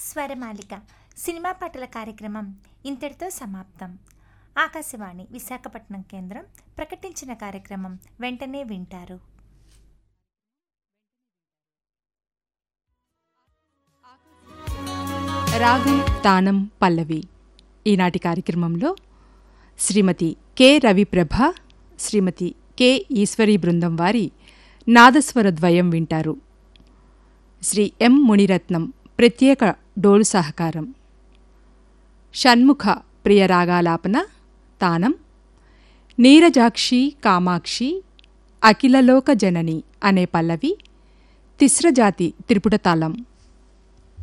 స్వరమాలిక cinema పాటల కార్యక్రమం ఇంతటితో సమాప్తం ఆకాశవాణి విశాఖపట్నం కేంద్రం ప్రకటించిన కార్యక్రమం వెంటనే వింటారు రాగం తానం పల్లవి ఈనాటి కార్యక్రమంలో శ్రీమతి కె రవిప్రభ శ్రీమతి కె ఈశ్వరి బృందం వారి నాదస్వర ద్వయం వింటారు శ్రీ ఎం మునిరత్నం ప్రత్యేక డోలు సహకారం షణ్ముఖ ప్రియ రాగాలాపన తానం నీరజాక్షి కామాక్షి అఖిలలోక జనని అనే పల్లవి తిస్రజాతి త్రిపుట తాళం